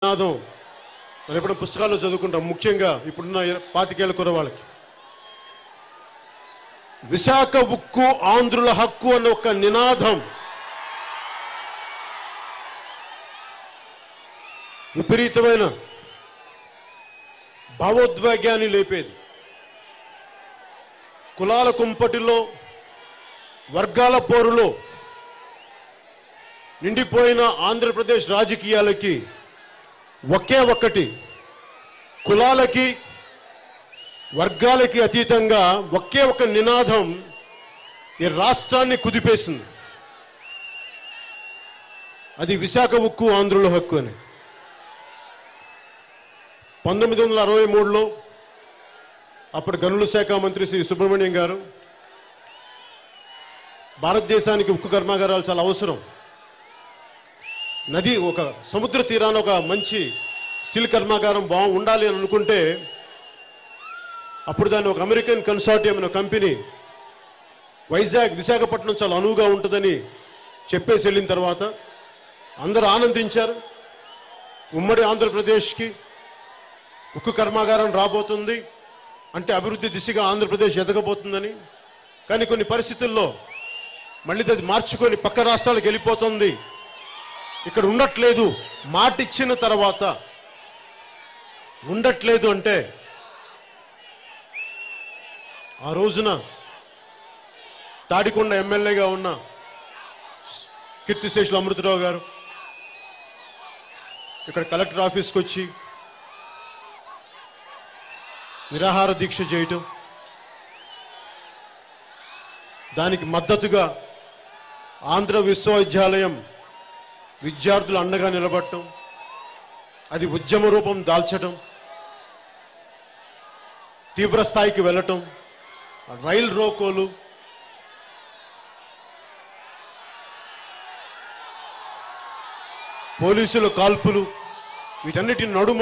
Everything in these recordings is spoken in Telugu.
నినాదం మనం ఎప్పుడు పుస్తకాల్లో చదువుకుంటాం ముఖ్యంగా ఇప్పుడున్న పాతికేళ్ల కుర్రవాళ్ళకి విశాఖ ఉక్కు ఆంధ్రుల హక్కు అన్న ఒక నినాదం విపరీతమైన భావోద్వేగాన్ని లేపేది కులాల కుంపటిలో వర్గాల పోరులో నిండిపోయిన ఆంధ్రప్రదేశ్ రాజకీయాలకి ఒకే ఒక్కటి కులాలకి వర్గాలకి అతీతంగా ఒకే ఒక నినాదం ఈ రాష్ట్రాన్ని కుదిపేసింది అది విశాఖ ఉక్కు ఆంధ్రుల హక్కు అని పంతొమ్మిది వందల అరవై మూడులో అప్పుడు గనుల శాఖ మంత్రి శ్రీ సుబ్రహ్మణ్యం గారు భారతదేశానికి ఉక్కు కర్మాగారాలు చాలా అవసరం నది ఒక సముద్ర తీరాన ఒక మంచి స్టీల్ కర్మాగారం బాగు ఉండాలి అని అనుకుంటే అప్పుడు దాన్ని ఒక అమెరికన్ కన్సార్టియం అనే కంపెనీ వైజాగ్ విశాఖపట్నం చాలా అనువుగా ఉంటుందని చెప్పేసి వెళ్ళిన తర్వాత అందరూ ఆనందించారు ఉమ్మడి ఆంధ్రప్రదేశ్కి ఉక్కు కర్మాగారం రాబోతుంది అంటే అభివృద్ధి దిశగా ఆంధ్రప్రదేశ్ ఎదగబోతుందని కానీ కొన్ని పరిస్థితుల్లో మళ్ళీ అది మార్చుకొని పక్క రాష్ట్రాలకు వెళ్ళిపోతుంది ఇక్కడ ఉండట్లేదు మాట ఇచ్చిన తర్వాత ఉండట్లేదు అంటే ఆ రోజున తాడికొండ ఎమ్మెల్యేగా ఉన్న కీర్తిశేషులు అమృతరావు గారు ఇక్కడ కలెక్టర్ ఆఫీస్కి వచ్చి నిరాహార దీక్ష చేయటం దానికి మద్దతుగా ఆంధ్ర విశ్వవిద్యాలయం విద్యార్థులు అండగా నిలబడటం అది ఉద్యమ రూపం దాల్చటం తీవ్ర స్థాయికి వెళ్ళటం రైలు రోకోలు పోలీసుల కాల్పులు వీటన్నిటి నడుమ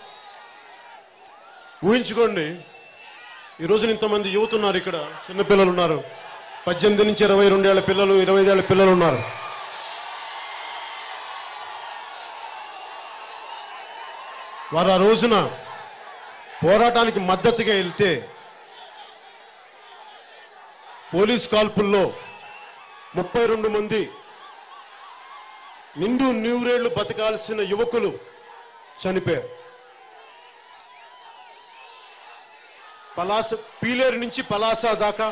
ఊహించుకోండి ఈ రోజున ఇంతమంది యువత ఉన్నారు ఇక్కడ చిన్నపిల్లలు ఉన్నారు పద్దెనిమిది నుంచి ఇరవై రెండేళ్ల పిల్లలు ఇరవై ఐదేళ్ల పిల్లలు ఉన్నారు వారు ఆ రోజున పోరాటానికి మద్దతుగా వెళ్తే పోలీస్ కాల్పుల్లో ముప్పై రెండు మంది నిండు నూరేళ్లు బతకాల్సిన యువకులు చనిపోయారు పలాస పీలేరు నుంచి పలాస దాకా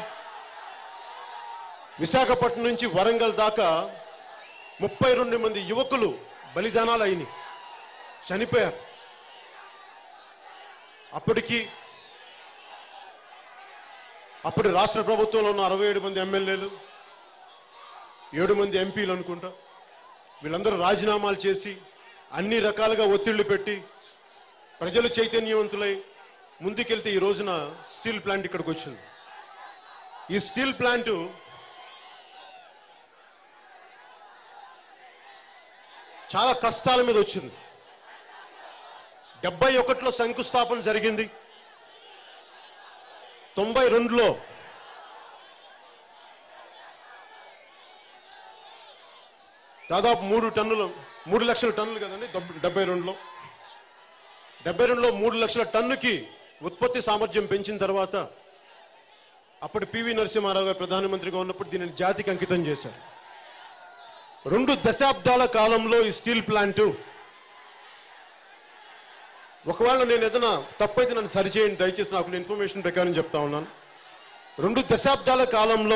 విశాఖపట్నం నుంచి వరంగల్ దాకా ముప్పై రెండు మంది యువకులు బలిదానాలు అయినాయి చనిపోయారు అప్పటికి అప్పటి రాష్ట్ర ప్రభుత్వంలో ఉన్న అరవై ఏడు మంది ఎమ్మెల్యేలు ఏడు మంది ఎంపీలు అనుకుంటా వీళ్ళందరూ రాజీనామాలు చేసి అన్ని రకాలుగా ఒత్తిళ్లు పెట్టి ప్రజలు చైతన్యవంతులై ముందుకెళ్తే ఈ రోజున స్టీల్ ప్లాంట్ ఇక్కడికి వచ్చింది ఈ స్టీల్ ప్లాంట్ చాలా కష్టాల మీద వచ్చింది డెబ్బై ఒకటిలో శంకుస్థాపన జరిగింది తొంభై రెండులో దాదాపు మూడు టన్నులు మూడు లక్షల టన్నులు కదండి దెబ్- డెబ్బై రెండులో డెబ్బై రెండులో మూడు లక్షల టన్నుకి ఉత్పత్తి సామర్థ్యం పెంచిన తర్వాత అప్పటి పివి నరసింహారావు గారు ప్రధానమంత్రిగా ఉన్నప్పుడు దీనిని జాతికి అంకితం చేశారు రెండు దశాబ్దాల కాలంలో ఈ స్టీల్ ప్లాంటు ఒకవేళ నేను ఏదైనా తప్పైతే నన్ను సరిచేయండి దయచేసి నాకు ఇన్ఫర్మేషన్ ప్రకారం చెప్తా ఉన్నాను రెండు దశాబ్దాల కాలంలో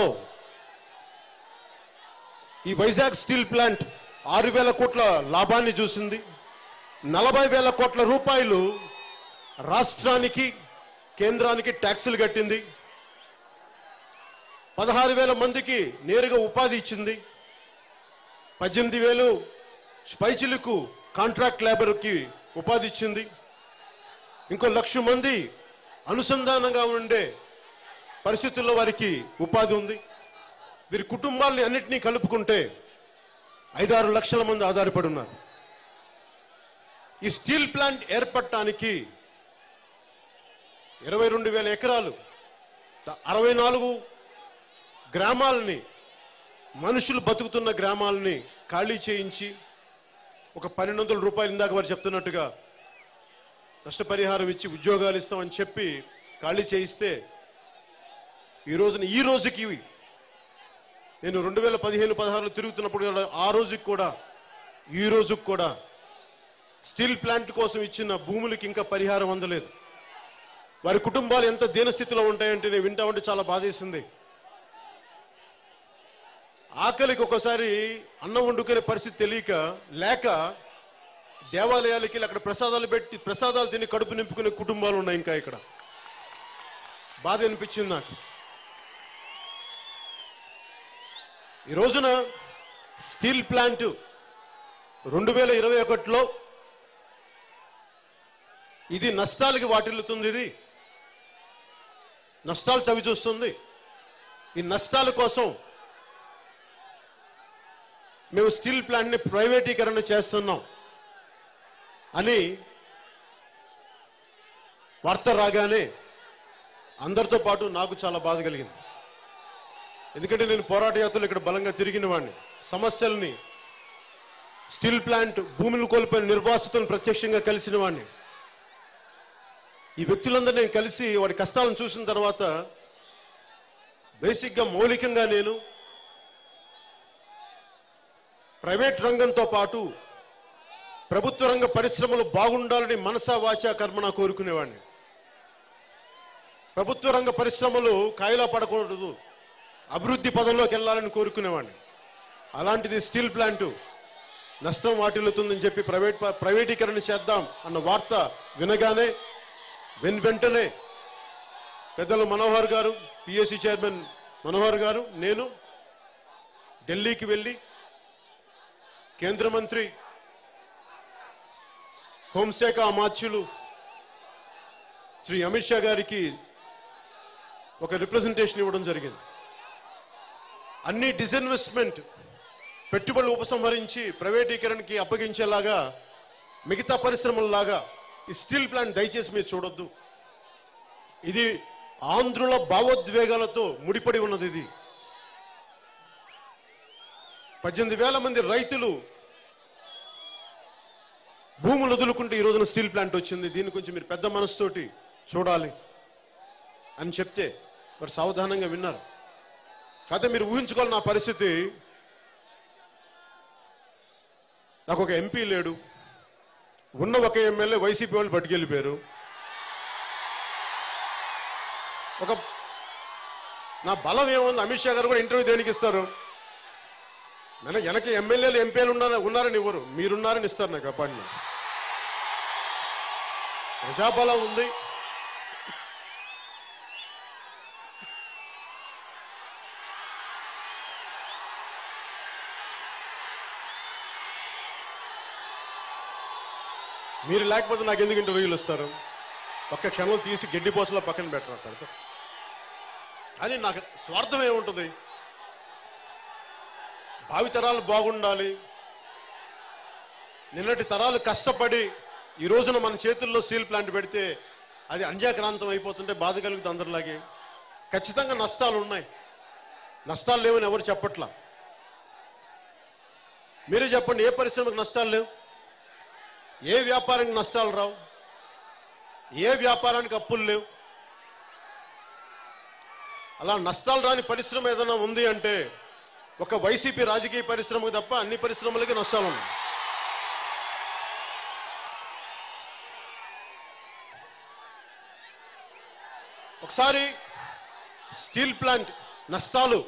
ఈ వైజాగ్ స్టీల్ ప్లాంట్ ఆరు వేల కోట్ల లాభాన్ని చూసింది నలభై వేల కోట్ల రూపాయలు రాష్ట్రానికి కేంద్రానికి ట్యాక్సులు కట్టింది పదహారు వేల మందికి నేరుగా ఉపాధి ఇచ్చింది పద్దెనిమిది వేలు స్పైచిలకు కాంట్రాక్ట్ లేబర్కి ఉపాధి ఇచ్చింది ఇంకో లక్ష మంది అనుసంధానంగా ఉండే పరిస్థితుల్లో వారికి ఉపాధి ఉంది వీరి కుటుంబాలని అన్నిటినీ కలుపుకుంటే ఐదారు లక్షల మంది ఆధారపడి ఉన్నారు ఈ స్టీల్ ప్లాంట్ ఏర్పడటానికి ఇరవై రెండు వేల ఎకరాలు అరవై నాలుగు గ్రామాలని మనుషులు బతుకుతున్న గ్రామాలని ఖాళీ చేయించి ఒక పన్నెండు వందల రూపాయలు ఇందాక వారు చెప్తున్నట్టుగా నష్టపరిహారం ఇచ్చి ఉద్యోగాలు ఇస్తామని చెప్పి ఖాళీ చేయిస్తే ఈ రోజున ఈ రోజుకి నేను రెండు వేల పదిహేను పదహారులో తిరుగుతున్నప్పుడు కూడా ఆ రోజుకి కూడా ఈ రోజుకి కూడా స్టీల్ ప్లాంట్ కోసం ఇచ్చిన భూములకి ఇంకా పరిహారం అందలేదు వారి కుటుంబాలు ఎంత దీనస్థితిలో ఉంటాయంటే నేను వింటా ఉంటే చాలా బాధేసింది ఆకలికి ఒకసారి అన్నం వండుకునే పరిస్థితి తెలియక లేక దేవాలయాలకి వెళ్ళి అక్కడ ప్రసాదాలు పెట్టి ప్రసాదాలు తిని కడుపు నింపుకునే కుటుంబాలు ఉన్నాయి ఇంకా ఇక్కడ బాధ అనిపించింది నాకు ఈ రోజున స్టీల్ ప్లాంట్ రెండు వేల ఇరవై ఒకటిలో ఇది నష్టాలకి వాటిల్లుతుంది ఇది నష్టాలు చవి చూస్తుంది ఈ నష్టాల కోసం మేము స్టీల్ ప్లాంట్ని ప్రైవేటీకరణ చేస్తున్నాం అని వార్త రాగానే అందరితో పాటు నాకు చాలా బాధ కలిగింది ఎందుకంటే నేను పోరాట యాత్రలు ఇక్కడ బలంగా తిరిగిన వాడిని సమస్యల్ని స్టీల్ ప్లాంట్ భూములు కోల్పోయిన నిర్వాసితులను ప్రత్యక్షంగా కలిసిన వాడిని ఈ వ్యక్తులందరూ నేను కలిసి వారి కష్టాలను చూసిన తర్వాత బేసిక్గా మౌలికంగా నేను ప్రైవేట్ రంగంతో పాటు ప్రభుత్వ రంగ పరిశ్రమలు బాగుండాలని మనసా వాచా కర్మన కోరుకునేవాడిని ప్రభుత్వ రంగ పరిశ్రమలు కాయలా పడకూడదు అభివృద్ధి పదంలోకి వెళ్ళాలని కోరుకునేవాడిని అలాంటిది స్టీల్ ప్లాంటు నష్టం వాటిల్లుతుందని చెప్పి ప్రైవేట్ ప- ప్రైవేటీకరణ చేద్దాం అన్న వార్త వినగానే వెన్ వెంటనే పెద్దలు మనోహర్ గారు పిఎస్సి చైర్మన్ మనోహర్ గారు నేను ఢిల్లీకి వెళ్ళి కేంద్ర మంత్రి హోంశాఖ అమాత్యులు శ్రీ అమిత్ షా గారికి ఒక రిప్రజెంటేషన్ ఇవ్వడం జరిగింది అన్ని డిస్ఇన్వెస్ట్మెంట్ పెట్టుబడులు ఉపసంహరించి ప్రైవేటీకరణకి అప్పగించేలాగా మిగతా పరిశ్రమల్లాగా ఈ స్టీల్ ప్లాంట్ దయచేసి మీరు చూడొద్దు ఇది ఆంధ్రుల భావోద్వేగాలతో ముడిపడి ఉన్నది ఇది పద్దెనిమిది వేల మంది రైతులు భూములు వదులుకుంటే ఈ రోజున స్టీల్ ప్లాంట్ వచ్చింది దీని కొంచెం మీరు పెద్ద మనసుతోటి చూడాలి అని చెప్తే మరి సావధానంగా విన్నారు కాకపోతే మీరు ఊహించుకోవాలి నా పరిస్థితి నాకు ఒక ఎంపీ లేడు ఉన్న ఒక ఎమ్మెల్యే వైసీపీ వాళ్ళు పట్టుకెళ్ళిపోయారు ఒక నా బలం ఏముంది అమిత్ షా గారు కూడా ఇంటర్వ్యూ దేనికి ఇస్తారు మన వెనక ఎమ్మెల్యేలు ఎంపీలు ఉన్నారని ఉన్నారని ఇవ్వరు మీరున్నారని ఇస్తారు నాకు అపాయింట్మెంట్ ప్రజాబలం ఉంది మీరు లేకపోతే నాకు ఎందుకు ఇంటర్వ్యూలు ఇస్తారు ఒక్క క్షణం తీసి గడ్డి పోసలో పక్కన పెట్టరు పెడతారు అని నాకు స్వార్థం ఏముంటుంది భావితరాలు బాగుండాలి నిన్నటి తరాలు కష్టపడి ఈ రోజున మన చేతుల్లో స్టీల్ ప్లాంట్ పెడితే అది అంజాక్రాంతం అయిపోతుంటే బాధ కలుగుతుంది అందరిలాగే ఖచ్చితంగా నష్టాలు ఉన్నాయి నష్టాలు లేవని ఎవరు చెప్పట్లా మీరే చెప్పండి ఏ పరిశ్రమకు నష్టాలు లేవు ఏ వ్యాపారానికి నష్టాలు రావు ఏ వ్యాపారానికి అప్పులు లేవు అలా నష్టాలు రాని పరిశ్రమ ఏదైనా ఉంది అంటే ఒక వైసీపీ రాజకీయ పరిశ్రమకు తప్ప అన్ని పరిశ్రమలకి నష్టాలు ఉన్నాయి ఒకసారి స్టీల్ ప్లాంట్ నష్టాలు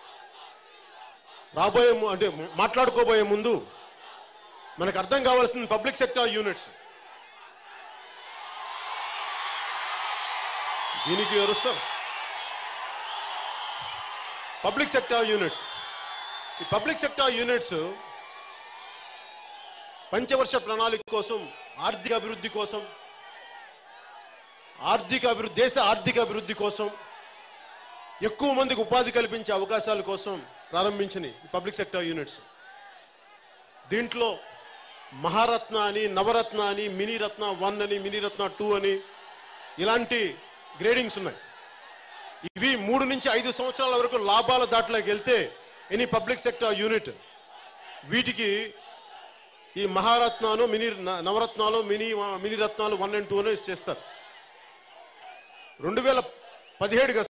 రాబోయే ము- అంటే మాట్లాడుకోబోయే ముందు మనకు అర్థం కావాల్సింది పబ్లిక్ సెక్టర్ యూనిట్స్ దీనికి ఎవరుస్తారు పబ్లిక్ సెక్టర్ యూనిట్స్ ఈ పబ్లిక్ సెక్టర్ యూనిట్స్ పంచవర్ష ప్రణాళిక కోసం ఆర్థిక అభివృద్ధి కోసం ఆర్థిక అభివృద్ధి దేశ ఆర్థిక అభివృద్ధి కోసం ఎక్కువ మందికి ఉపాధి కల్పించే అవకాశాల కోసం ప్రారంభించిన ఈ పబ్లిక్ సెక్టర్ యూనిట్స్ దీంట్లో మహారత్న అని నవరత్న అని మినీ రత్న వన్ అని మినీ రత్న టూ అని ఇలాంటి గ్రేడింగ్స్ ఉన్నాయి ఇవి మూడు నుంచి ఐదు సంవత్సరాల వరకు లాభాల దాటిలోకి వెళ్తే ఎనీ పబ్లిక్ సెక్టర్ యూనిట్ వీటికి ఈ మహారత్నాలు మినీ న- నవరత్నాలు మినీ మినీ రత్నాలు వన్ అండ్ టూ చేస్తారు రెండు వేల పదిహేడుగా